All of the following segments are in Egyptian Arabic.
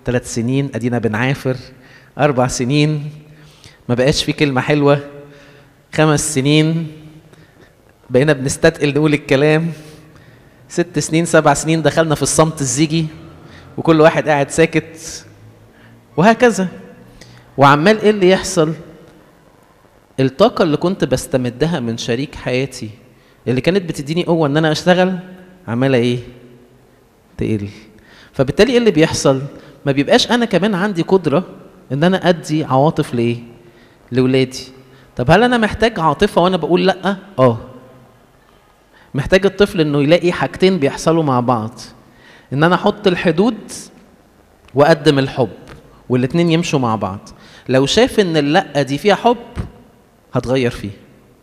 ثلاث سنين ادينا بنعافر اربع سنين ما بقاش في كلمه حلوه خمس سنين بقينا بنستثقل نقول الكلام ست سنين سبع سنين دخلنا في الصمت الزيجي وكل واحد قاعد ساكت وهكذا وعمال ايه اللي يحصل الطاقة اللي كنت بستمدها من شريك حياتي اللي كانت بتديني قوة ان انا اشتغل عمالة ايه تقل فبالتالي ايه اللي بيحصل ما بيبقاش انا كمان عندي قدرة ان انا ادي عواطف لايه لولادي طب هل انا محتاج عاطفة وانا بقول لا اه محتاج الطفل انه يلاقي حاجتين بيحصلوا مع بعض ان انا احط الحدود واقدم الحب والاتنين يمشوا مع بعض لو شاف ان اللا دي فيها حب هتغير فيه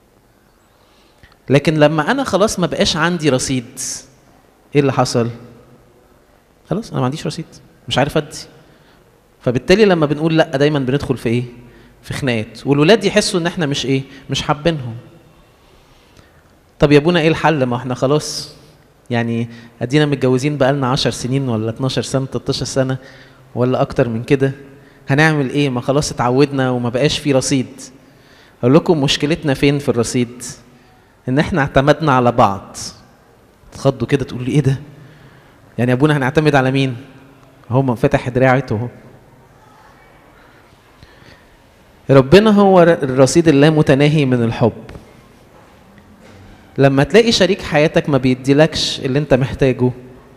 لكن لما انا خلاص ما بقاش عندي رصيد ايه اللي حصل خلاص انا ما عنديش رصيد مش عارف ادي فبالتالي لما بنقول لا دايما بندخل في ايه في خناقات والولاد يحسوا ان احنا مش ايه مش حابينهم طب يا ابونا ايه الحل ما احنا خلاص يعني ادينا متجوزين بقالنا 10 سنين ولا 12 سنه 13 سنه ولا اكتر من كده هنعمل ايه ما خلاص اتعودنا وما بقاش في رصيد اقول لكم مشكلتنا فين في الرصيد ان احنا اعتمدنا على بعض تخضوا كده تقول لي ايه ده يعني ابونا هنعتمد على مين هو فتح دراعته اهو ربنا هو الرصيد اللامتناهي من الحب لما تلاقي شريك حياتك ما بيديلكش اللي انت محتاجه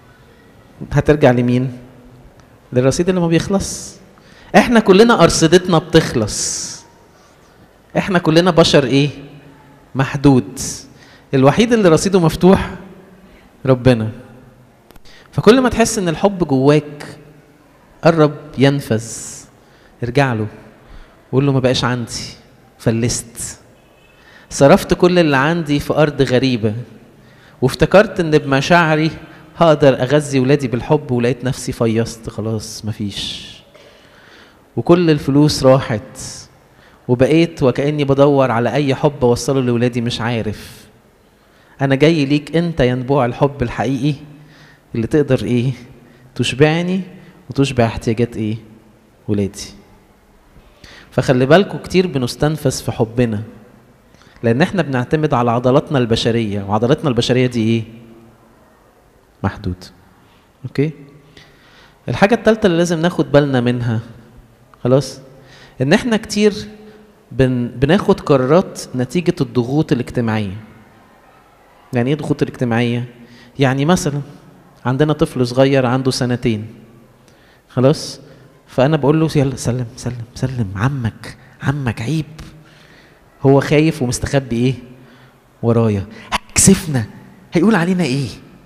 هترجع لمين للرصيد اللي ما بيخلص احنا كلنا ارصدتنا بتخلص احنا كلنا بشر ايه محدود الوحيد اللي رصيده مفتوح ربنا فكل ما تحس ان الحب جواك قرب ينفذ ارجع له وقول له ما بقاش عندي فلست صرفت كل اللي عندي في ارض غريبه وافتكرت ان بمشاعري هقدر اغذي ولادي بالحب ولقيت نفسي فيصت خلاص مفيش وكل الفلوس راحت وبقيت وكاني بدور على اي حب اوصله لولادي مش عارف انا جاي ليك انت ينبوع الحب الحقيقي اللي تقدر ايه تشبعني وتشبع احتياجات ايه ولادي فخلي بالكم كتير بنستنفذ في حبنا لان احنا بنعتمد على عضلاتنا البشريه وعضلاتنا البشريه دي ايه محدود اوكي الحاجه الثالثه اللي لازم ناخد بالنا منها خلاص ان احنا كتير بن بناخد قرارات نتيجه الضغوط الاجتماعيه يعني ايه الضغوط الاجتماعيه يعني مثلا عندنا طفل صغير عنده سنتين خلاص فانا بقول له يلا سلم سلم سلم عمك عمك عيب هو خايف ومستخبي ايه ورايا هيكسفنا هيقول علينا ايه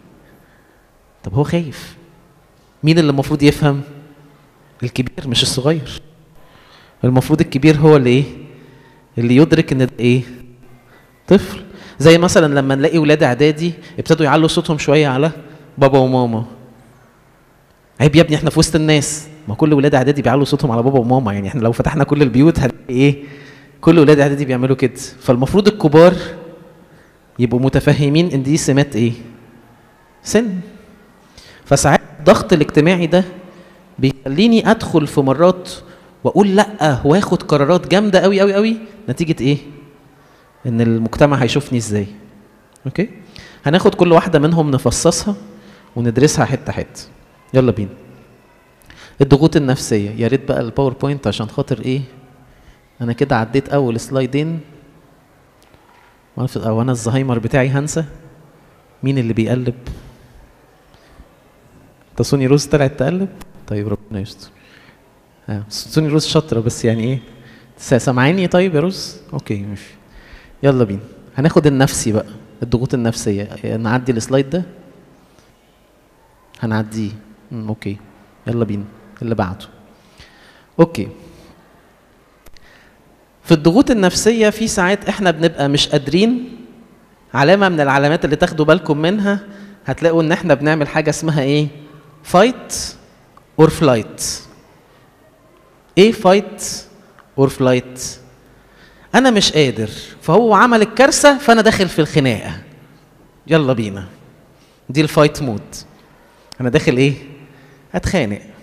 طب هو خايف مين اللي المفروض يفهم الكبير مش الصغير المفروض الكبير هو اللي ايه اللي يدرك ان ده ايه طفل زي مثلا لما نلاقي ولاد اعدادي ابتدوا يعلوا صوتهم شويه على بابا وماما عيب يا ابني احنا في وسط الناس ما كل ولاد اعدادي بيعلوا صوتهم على بابا وماما يعني احنا لو فتحنا كل البيوت هنلاقي ايه كل ولاد اعدادي بيعملوا كده فالمفروض الكبار يبقوا متفهمين ان دي سمات ايه سن فساعات الضغط الاجتماعي ده بيخليني ادخل في مرات واقول لا واخد قرارات جامده قوي قوي قوي نتيجه ايه ان المجتمع هيشوفني ازاي اوكي هناخد كل واحده منهم نفصصها وندرسها حته حته يلا بينا الضغوط النفسيه يا ريت بقى الباوربوينت عشان خاطر ايه انا كده عديت اول سلايدين او انا الزهايمر بتاعي هنسى مين اللي بيقلب سوني روز طلعت تقلب طيب ربنا يستر آه. سوني روز شاطره بس يعني ايه سامعيني طيب يا روز اوكي ماشي يلا بينا هناخد النفسي بقى الضغوط النفسيه نعدي السلايد ده هنعديه اوكي يلا بينا اللي بعده اوكي في الضغوط النفسية في ساعات احنا بنبقى مش قادرين علامة من العلامات اللي تاخدوا بالكم منها هتلاقوا ان احنا بنعمل حاجة اسمها ايه فايت اور فلايت ايه فايت اور فلايت انا مش قادر فهو عمل الكارثة فانا داخل في الخناقة يلا بينا دي الفايت مود انا داخل ايه اتخانق